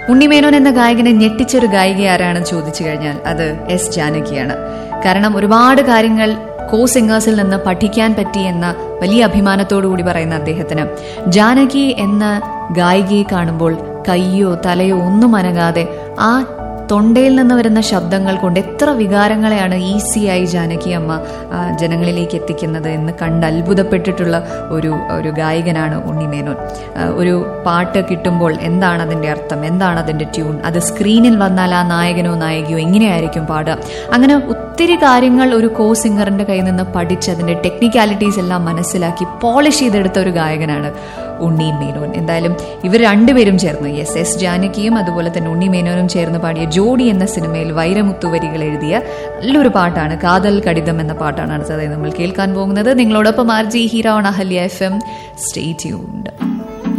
ഉണ്ണിമേനോൻ എന്ന ഗായകനെ ഞെട്ടിച്ചൊരു ഗായിക ആരാണെന്ന് ചോദിച്ചു കഴിഞ്ഞാൽ അത് എസ് ജാനകിയാണ് കാരണം ഒരുപാട് കാര്യങ്ങൾ കോ സിംഗേഴ്സിൽ നിന്ന് പഠിക്കാൻ പറ്റി എന്ന വലിയ അഭിമാനത്തോടു കൂടി പറയുന്ന അദ്ദേഹത്തിന് ജാനകി എന്ന ഗായികയെ കാണുമ്പോൾ കയ്യോ തലയോ ഒന്നും അനങ്ങാതെ ആ തൊണ്ടയിൽ നിന്ന് വരുന്ന ശബ്ദങ്ങൾ കൊണ്ട് എത്ര വികാരങ്ങളെയാണ് ഈസിയായി ജാനകി അമ്മ ആ, ജനങ്ങളിലേക്ക് എത്തിക്കുന്നത് എന്ന് കണ്ട് അത്ഭുതപ്പെട്ടിട്ടുള്ള ഒരു ഒരു ഗായകനാണ് ഉണ്ണിമേനോൻ ആ, ഒരു പാട്ട് കിട്ടുമ്പോൾ എന്താണ് അതിൻ്റെ അർത്ഥം എന്താണ് അതിൻ്റെ ട്യൂൺ അത് സ്ക്രീനിൽ വന്നാൽ ആ നായകനോ നായികയോ എങ്ങനെയായിരിക്കും പാടുക അങ്ങനെ ഒത്തിരി കാര്യങ്ങൾ ഒരു കോ സിംഗറിന്റെ കയ്യിൽ നിന്ന് പഠിച്ച് അതിന്റെ ടെക്നിക്കാലിറ്റീസ് എല്ലാം മനസ്സിലാക്കി പോളിഷ് ചെയ്തെടുത്ത ഒരു ഗായകനാണ് ഉണ്ണി മേനോൻ എന്തായാലും ഇവർ രണ്ടുപേരും ചേർന്ന് യെസ് എസ് ജാനകിയും അതുപോലെ തന്നെ ഉണ്ണി മേനോനും ചേർന്ന് പാടിയ ജോഡി എന്ന സിനിമയിൽ വൈരമുത്തു വരികൾ എഴുതിയ നല്ലൊരു പാട്ടാണ് കാതൽ കടിതം എന്ന പാട്ടാണ് അടുത്തതായി നമ്മൾ കേൾക്കാൻ പോകുന്നത് നിങ്ങളോടൊപ്പം R G hero Ahalya F M stay tuned